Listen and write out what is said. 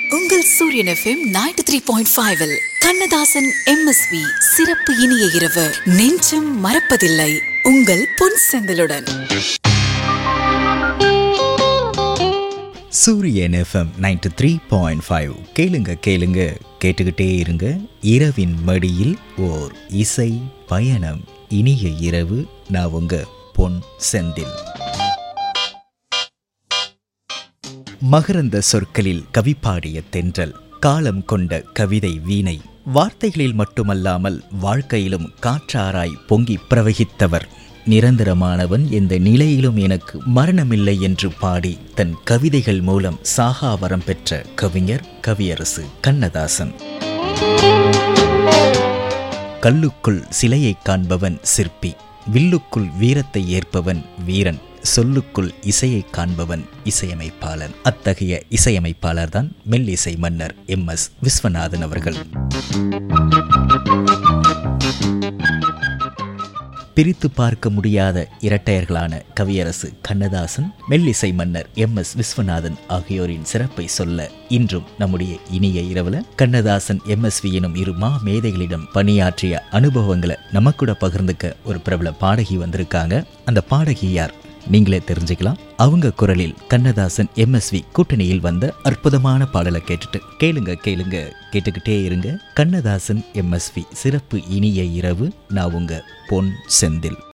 உங்கள் Suriyan FM ninety three point five Kannadasan MSV சிறப்பு இனிய இரவு நெஞ்சம் மறப்பதில்லை உங்கள் பொன் செந்திலுடன் Suriyan FM ninety three point five கேளுங்க கேளுங்க கேட்டுக்கிட்டே இருங்க இரவின் மடியில் ஓர் இசை பயணம் இனிய இரவு நான் உங்க பொன் செந்தில் மகரந்த சொற்களில் கவி பாடிய தென்றல் காலம் கொண்ட கவிதை வீணை வார்த்தைகளில் மட்டுமல்லாமல் வாழ்க்கையிலும் காற்றாராய் பொங்கி பிரவகித்தவர் நிரந்தரமானவன் எந்த நிலையிலும் எனக்கு மரணமில்லை என்று பாடி தன் கவிதைகள் மூலம் சாகா வரம் பெற்ற கவிஞர் கவியரசு கண்ணதாசன் கல்லுக்குள் சிலையை காண்பவன் சிற்பி வில்லுக்குள் வீரத்தை ஏற்பவன் வீரன் சொல்லுக்குள் இசையை காண்பவன் இசையமைப்பாளன் அத்தகைய இசையமைப்பாளர்தான் மெல்லிசை மன்னர் எம் எஸ் விஸ்வநாதன் அவர்கள் பிரித்து பார்க்க முடியாத இரட்டையர்களான கவியரசு கண்ணதாசன் மெல்லிசை மன்னர் எம் எஸ் விஸ்வநாதன் ஆகியோரின் சிறப்பை சொல்ல இன்றும் நம்முடைய இனிய இரவுல கண்ணதாசன் எம்எஸ்வி எனும் இரு மா மேதைகளிடம் பணியாற்றிய அனுபவங்களை நமக்கூட பகிர்ந்துக்க ஒரு பிரபல பாடகி வந்திருக்காங்க அந்த பாடகி யார் நீங்களே தெரிஞ்சுக்கலாம் அவங்க குரலில் கண்ணதாசன் எம்எஸ்வி கூட்டணியில் வந்த அற்புதமான பாடலை கேட்டுட்டு கேளுங்க கேளுங்க கேட்டுக்கிட்டே இருங்க கண்ணதாசன் எம்எஸ்வி சிறப்பு இனிய இரவு நான் உங்க பொன் செந்தில்